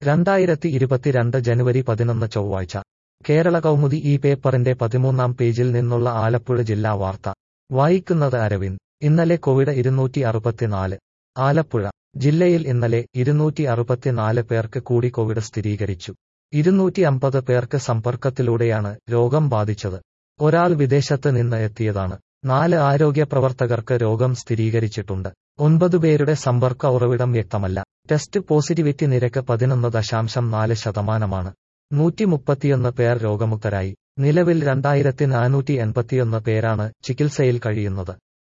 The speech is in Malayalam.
രണ്ടായിരത്തി ഇരുപത്തിരണ്ട് ജനുവരി പതിനൊന്ന് ചൊവ്വാഴ്ച കേരള കൗമുദി ഈ പേപ്പറിന്റെ പതിമൂന്നാം പേജിൽ നിന്നുള്ള ആലപ്പുഴ ജില്ലാ വാർത്ത വായിക്കുന്നത് അരവിന്ദ് ഇന്നലെ കോവിഡ് ഇരുന്നൂറ്റി അറുപത്തിനാല് ആലപ്പുഴ ജില്ലയിൽ ഇന്നലെ ഇരുന്നൂറ്റി അറുപത്തിനാല് പേർക്ക് കൂടി കോവിഡ് സ്ഥിരീകരിച്ചു ഇരുന്നൂറ്റി അമ്പത് പേർക്ക് സമ്പർക്കത്തിലൂടെയാണ് രോഗം ബാധിച്ചത് ഒരാൾ വിദേശത്ത് നിന്ന് എത്തിയതാണ് നാല് ആരോഗ്യ പ്രവർത്തകർക്ക് രോഗം സ്ഥിരീകരിച്ചിട്ടുണ്ട് ഒൻപത് പേരുടെ സമ്പർക്ക ഉറവിടം വ്യക്തമല്ല ടെസ്റ്റ് പോസിറ്റിവിറ്റി നിരക്ക് പതിനൊന്ന് ദശാംശം നാല് ശതമാനമാണ് നൂറ്റി മുപ്പത്തിയൊന്ന് പേർ രോഗമുക്തരായി നിലവിൽ രണ്ടായിരത്തി നാനൂറ്റി എൺപത്തിയൊന്ന് പേരാണ് ചികിത്സയിൽ കഴിയുന്നത്